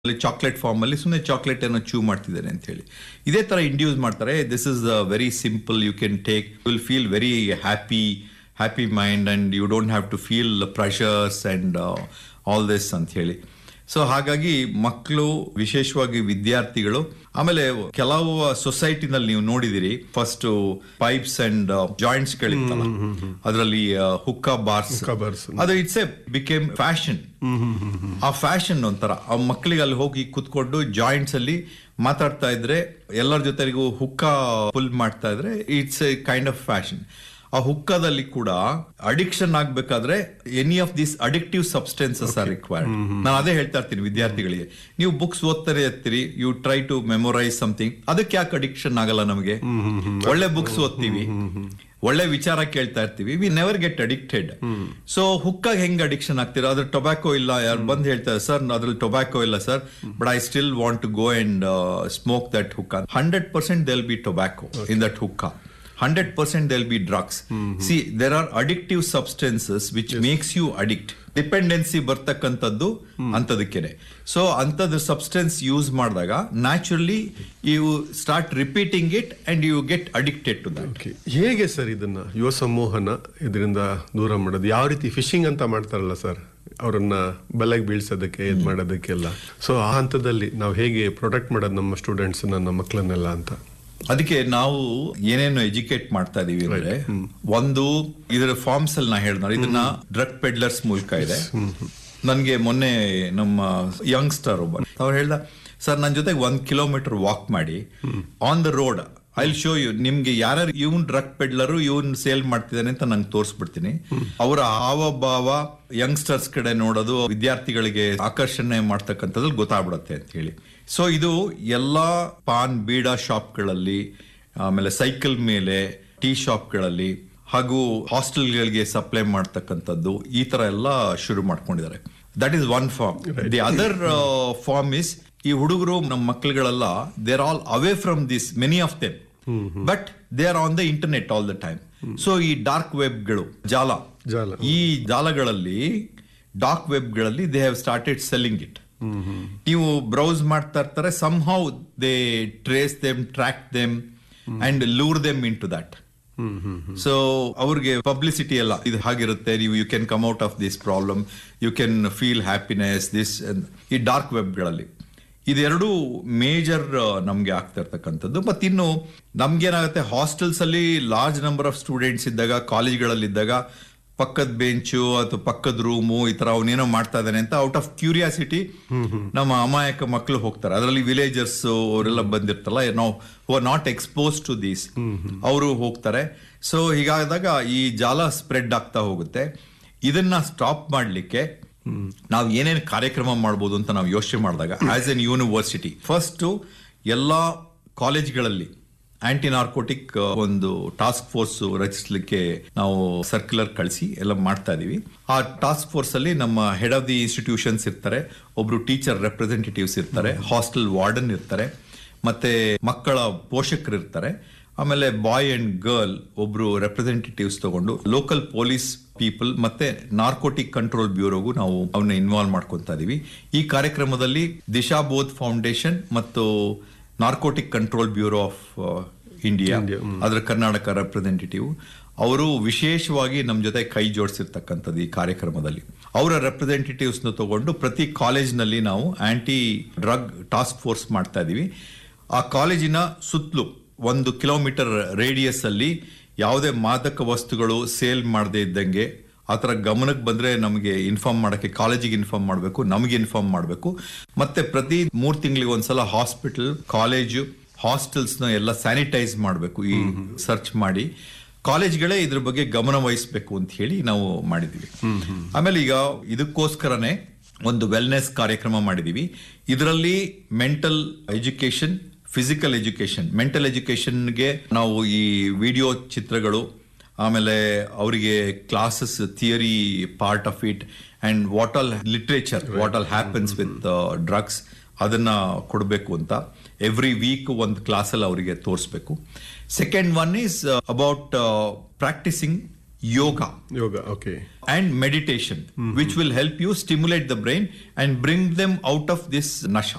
ಅಲ್ಲಿ chocolate form ಅಲ್ಲಿ ಸುಮ್ಮನೆ ಚಾಕ್ಲೇಟ್ ಅನ್ನು ಚೂ ಮಾಡ್ತಿದ್ದೇನೆ ಅಂತ ಹೇಳಿ ಇದೇ ತರ ಇಂಡ್ಯೂಸ್ ಮಾಡ್ತಾರೆ this is very simple you can take will feel very happy happy mind and you don't have to feel pressures and all this ಅಂತ ಹೇಳಿ ಸೊ ಹಾಗಾಗಿ ಮಕ್ಕಳು ವಿಶೇಷವಾಗಿ ವಿದ್ಯಾರ್ಥಿಗಳು ಆಮೇಲೆ ಕೆಲವು ಸೊಸೈಟಿನಲ್ಲಿ ನೀವು ನೋಡಿದಿರಿ ಫಸ್ಟ್ ಪೈಪ್ಸ್ ಅಂಡ್ ಜಾಯಿಂಟ್ಸ್ ಗಳಿತ್ತಲ್ಲ ಅದರಲ್ಲಿ ಹುಕ್ಕಾ ಬಾರ್ಸ್ Hookah bars. ಅದು ಇಟ್ಸ್ ಎ ಬಿಕೇಮ್ ಫ್ಯಾಷನ್ ಆ ಫ್ಯಾಷನ್ ಒಂಥರ ಆ ಮಕ್ಕಳಿಗೆ ಅಲ್ಲಿ ಹೋಗಿ ಕುತ್ಕೊಂಡು ಜಾಯಿಂಟ್ಸ್ ಅಲ್ಲಿ ಮಾತಾಡ್ತಾ ಇದ್ರೆ ಎಲ್ಲರ ಜೊತೆಗೂ ಹುಕ್ಕ ಪುಲ್ ಮಾಡ್ತಾ ಇದ್ರೆ it's a kind of fashion ಆ ಹುಕ್ಕದಲ್ಲಿ ಕೂಡ ಅಡಿಕ್ಷನ್ ಆಗ್ಬೇಕಾದ್ರೆ any of this addictive substances are required ನಾನು ಅದೇ ಹೇಳ್ತಾ ಇರ್ತೀನಿ ವಿದ್ಯಾರ್ಥಿಗಳಿಗೆ ನೀವು ಬುಕ್ಸ್ ಓದ್ತಾನೆ ಇರ್ತೀರಿ you try to memorize something ಅದಕ್ಕೆ ಯಾಕೆ ಅಡಿಕ್ಷನ್ ಆಗಲ್ಲ ನಮಗೆ ಒಳ್ಳೆ ಬುಕ್ಸ್ ಓದ್ತೀವಿ ಒಳ್ಳೆ ವಿಚಾರ ಕೇಳ್ತಾ ಇರ್ತೀವಿ we never get addicted so ಹುಕ್ಕಾಗ ಹೆಂಗ್ ಅಡಿಕ್ಷನ್ ಆಗ್ತೀರಾ ಅದ್ರ ಟೊಬ್ಯಾಕೋ ಇಲ್ಲ ಯಾರು ಬಂದ್ ಹೇಳ್ತಾರೆ ಸರ್ ಅದ್ರಲ್ಲಿ ಟೊಬ್ಯಾಕೋ ಇಲ್ಲ sir but I still want to go and smoke that hookah hundred percent they'll be tobacco in that hookah hundred percent they'll be drugs see there are addictive substances which makes you addict dependency ಬರ್ತಕ್ಕಂಥದ್ದು ಅಂತದಕ್ಕೇನೆ so ಅಂತದ್ substance use ಮಾಡಿದಾಗ naturally you start repeating it and you get addicted to that Okay. ಹೇಗೆ sir ಇದನ್ನ ಯುವ ಸಮೂಹನ ಇದರಿಂದ ದೂರ ಮಾಡೋದು ಯಾವ ರೀತಿ ಫಿಶಿಂಗ್ ಅಂತ ಮಾಡ್ತಾರಲ್ಲ ಸರ್ ಅವರನ್ನ ಬಲೆಗೆ ಬೀಳ್ಸೋದಕ್ಕೆ ಇದು ಮಾಡೋದಕ್ಕೆಲ್ಲ ಸೊ ಆ ಹಂತದಲ್ಲಿ ನಾವು ಹೇಗೆ ಪ್ರೊಟೆಕ್ಟ್ ಮಾಡೋದು ನಮ್ಮ ಸ್ಟೂಡೆಂಟ್ಸ್ ನಮ್ಮ ಮಕ್ಕಳನ್ನೆಲ್ಲ ಅಂತ ಅದಕ್ಕೆ ನಾವು ಏನೇನು ಎಜುಕೇಟ್ ಮಾಡ್ತಾ ಇದೀವಿ ಅಂದ್ರೆ ಒಂದು ಇದರ ಫಾರ್ಮ್ಸ್ ಅಲ್ಲಿ ನಾ ಹೇಳ್ದ ಇದನ್ನ ಡ್ರಗ್ ಪೆಡ್ಲರ್ಸ್ ಮೂಲಕ ಇದೆ ನನ್ಗೆ ಮೊನ್ನೆ ನಮ್ಮ ಯಂಗ್ಸ್ಟರ್ ಒಬ್ಬ ಅವ್ರು ಹೇಳ್ದ ಸರ್ ನನ್ನ ಜೊತೆಗೆ ಒಂದ್ ಕಿಲೋಮೀಟರ್ ವಾಕ್ ಮಾಡಿ on the road I show you ನಿಮ್ಗೆ ಯಾರ್ಯಾರು ಇವನ್ ಡ್ರಗ್ ಪೆಡ್ಲರು ಇವನ್ ಸೇಲ್ ಮಾಡ್ತಿದ್ದಾನೆ ಅಂತ ನಂಗೆ ತೋರಿಸ್ಬಿಡ್ತೀನಿ ಅವರ ಹಾವಭಾವ ಯಂಗ್ಸ್ಟರ್ಸ್ ಕಡೆ ನೋಡೋದು ವಿದ್ಯಾರ್ಥಿಗಳಿಗೆ ಆಕರ್ಷಣೆ ಮಾಡ್ತಕ್ಕಂಥದ್ದು ಗೊತ್ತಾಗ್ಬಿಡತ್ತೆ ಅಂತ ಹೇಳಿ ಸೊ ಇದು ಎಲ್ಲಾ ಪಾನ್ ಬೀಡಾ ಶಾಪ್ಗಳಲ್ಲಿ ಆಮೇಲೆ ಸೈಕಲ್ ಮೇಲೆ ಟೀ ಶಾಪ್ಗಳಲ್ಲಿ ಹಾಗೂ ಹಾಸ್ಟೆಲ್ಗಳಿಗೆ ಸಪ್ಲೈ ಮಾಡ್ತಕ್ಕಂಥದ್ದು ಈ ತರ ಎಲ್ಲ ಶುರು ಮಾಡ್ಕೊಂಡಿದ್ದಾರೆ that is one form the other form is ಈ ಹುಡುಗರು ನಮ್ಮ ಮಕ್ಕಳುಗಳೆಲ್ಲ they are all away from this many of them but they are on the internet all the time so ಈ ಡಾರ್ಕ್ ವೆಬ್ಗಳು ಜಾಲ ಜಾಲ. ಈ ಜಾಲಗಳಲ್ಲಿ ಡಾರ್ಕ್ ವೆಬ್ಗಳಲ್ಲಿ they have started selling it ನೀವು ಬ್ರೌಸ್ ಮಾಡ್ತಾ ಇರ್ತಾರೆ somehow they trace them track them and lure them into that so ಅವ್ರಿಗೆ ಪಬ್ಲಿಸಿಟಿ ಎಲ್ಲ ಇದು ಹಾಗಿರುತ್ತೆ ನೀವು you can come out of this problem you can feel happiness this ಈ dark ವೆಬ್ಗಳಲ್ಲಿ ಇದೆರಡು ಮೇಜರ್ ನಮ್ಗೆ ಆಗ್ತಾ ಇರ್ತಕ್ಕಂಥದ್ದು ಮತ್ತೆ ಇನ್ನು ನಮ್ಗೇನಾಗುತ್ತೆ ಹಾಸ್ಟೆಲ್ಸ್ ಅಲ್ಲಿ ಲಾರ್ಜ್ ನಂಬರ್ ಆಫ್ ಸ್ಟೂಡೆಂಟ್ಸ್ ಇದ್ದಾಗ ಕಾಲೇಜ್ಗಳಲ್ಲಿ ಇದ್ದಾಗ ಪಕ್ಕದ ಬೆಂಚು ಅಥವಾ ಪಕ್ಕದ ರೂಮು ಈ ತರ ಅವನೇನೋ ಮಾಡ್ತಾ ಇದ್ದಾನೆ ಅಂತ ಔಟ್ ಆಫ್ ಕ್ಯೂರಿಯಾಸಿಟಿ ನಮ್ಮ ಅಮಾಯಕ ಮಕ್ಕಳು ಹೋಗ್ತಾರೆ ಅದರಲ್ಲಿ ವಿಲೇಜರ್ಸ್ ಅವರೆಲ್ಲ ಬಂದಿರ್ತಲ್ಲ ನಾವು who are not expose to these ಅವರು ಹೋಗ್ತಾರೆ ಸೊ ಹೀಗಾದಾಗ ಈ ಜಾಲ ಸ್ಪ್ರೆಡ್ ಆಗ್ತಾ ಹೋಗುತ್ತೆ ಇದನ್ನ ಸ್ಟಾಪ್ ಮಾಡ್ಲಿಕ್ಕೆ ನಾವು ಏನೇನು ಕಾರ್ಯಕ್ರಮ ಮಾಡ್ಬೋದು ಅಂತ ನಾವು ಯೋಚನೆ ಮಾಡಿದಾಗ ಆಸ್ ಎನ್ ಯೂನಿವರ್ಸಿಟಿ ಫಸ್ಟ್ ಎಲ್ಲಾ ಕಾಲೇಜ್ಗಳಲ್ಲಿ ಆಂಟಿ ನಾರ್ಕೋಟಿಕ್ ಒಂದು ಟಾಸ್ಕ್ ಫೋರ್ಸ್ ರಚಿಸಲಿಕ್ಕೆ ನಾವು ಸರ್ಕ್ಯುಲರ್ ಕಳಿಸಿ ಎಲ್ಲ ಮಾಡ್ತಾ ಇದೀವಿ ಆ ಟಾಸ್ಕ್ ಫೋರ್ಸ್ ಅಲ್ಲಿ ನಮ್ಮ ಹೆಡ್ ಆಫ್ ದಿ ಇನ್ಸ್ಟಿಟ್ಯೂಷನ್ಸ್ ಇರ್ತಾರೆ ಒಬ್ರು ಟೀಚರ್ ರೆಪ್ರೆಸೆಂಟೇಟಿವ್ಸ್ ಇರ್ತಾರೆ ಹಾಸ್ಟೆಲ್ ವಾರ್ಡನ್ ಇರ್ತಾರೆ ಮತ್ತೆ ಮಕ್ಕಳ ಪೋಷಕರು ಇರ್ತಾರೆ ಆಮೇಲೆ ಬಾಯ್ ಅಂಡ್ ಗರ್ಲ್ ಒಬ್ರು ರೆಪ್ರೆಸೆಂಟೇಟಿವ್ಸ್ ತಗೊಂಡು ಲೋಕಲ್ ಪೊಲೀಸ್ ಪೀಪಲ್ ಮತ್ತೆ ನಾರ್ಕೋಟಿಕ್ ಕಂಟ್ರೋಲ್ ಬ್ಯೂರೋಗೂ ನಾವು ಅವನ್ನ ಇನ್ವಾಲ್ವ್ ಮಾಡ್ಕೊಂತಾ ಇದೀವಿ ಈ ಕಾರ್ಯಕ್ರಮದಲ್ಲಿ ದಿಶಾ ಬೋಧ್ ಫೌಂಡೇಶನ್ ಮತ್ತು narcotic control bureau of India ಅದರ ಕರ್ನಾಟಕ ರೆಪ್ರೆಸೆಂಟೇಟಿವ್ ಅವರು ವಿಶೇಷವಾಗಿ ನಮ್ಮ ಜೊತೆ ಕೈ ಜೋಡಿಸಿರ್ತಕ್ಕಂಥದ್ದು ಈ ಕಾರ್ಯಕ್ರಮದಲ್ಲಿ ಅವರ ರೆಪ್ರೆಸೆಂಟೇಟಿವ್ಸ್ ತಗೊಂಡು ಪ್ರತಿ ಕಾಲೇಜ್ನಲ್ಲಿ ನಾವು ಆಂಟಿ ಡ್ರಗ್ ಟಾಸ್ಕ್ ಫೋರ್ಸ್ ಮಾಡ್ತಾ ಇದೀವಿ ಆ ಕಾಲೇಜಿನ ಸುತ್ತಲೂ ಒಂದು ಕಿಲೋಮೀಟರ್ ರೇಡಿಯಸ್ ಅಲ್ಲಿ ಯಾವುದೇ ಮಾದಕ ವಸ್ತುಗಳು ಸೇಲ್ ಮಾಡದೇ ಇದ್ದಂಗೆ ಆ ಥರ ಗಮನಕ್ಕೆ ಬಂದ್ರೆ ನಮಗೆ ಇನ್ಫಾರ್ಮ್ ಮಾಡಕ್ಕೆ ಕಾಲೇಜಿಗೆ ಇನ್ಫಾರ್ಮ್ ಮಾಡಬೇಕು ನಮಗೆ ಇನ್ಫಾರ್ಮ್ ಮಾಡಬೇಕು ಮತ್ತೆ ಪ್ರತಿ ಮೂರ್ ತಿಂಗಳಿಗೆ ಒಂದ್ಸಲ ಹಾಸ್ಪಿಟಲ್ ಕಾಲೇಜು ಹಾಸ್ಟೆಲ್ಸ್ ನ ಎಲ್ಲ ಸ್ಯಾನಿಟೈಸ್ ಮಾಡಬೇಕು ಈ ಸರ್ಚ್ ಮಾಡಿ ಕಾಲೇಜ್ಗಳೇ ಇದ್ರ ಬಗ್ಗೆ ಗಮನ ವಹಿಸಬೇಕು ಅಂತ ಹೇಳಿ ನಾವು ಮಾಡಿದೀವಿ ಆಮೇಲೆ ಈಗ ಇದಕ್ಕೋಸ್ಕರನೇ ಒಂದು ವೆಲ್ನೆಸ್ ಕಾರ್ಯಕ್ರಮ ಮಾಡಿದೀವಿ ಇದರಲ್ಲಿ mental education physical education mental ಎಜುಕೇಶನ್ಗೆ ನಾವು ಈ ವಿಡಿಯೋ ಚಿತ್ರಗಳು ಆಮೇಲೆ ಅವರಿಗೆ classes theory part of it and what all literature what all happens with drugs ಅದನ್ನ ಕೊಡಬೇಕು ಅಂತ ಎವ್ರಿ ವೀಕ್ ಒಂದು ಕ್ಲಾಸಲ್ಲಿ ಅವರಿಗೆ ತೋರಿಸ್ಬೇಕು second one is about practising yoga yoga okay and meditation, which will help you stimulate the brain and bring them out of this nasha.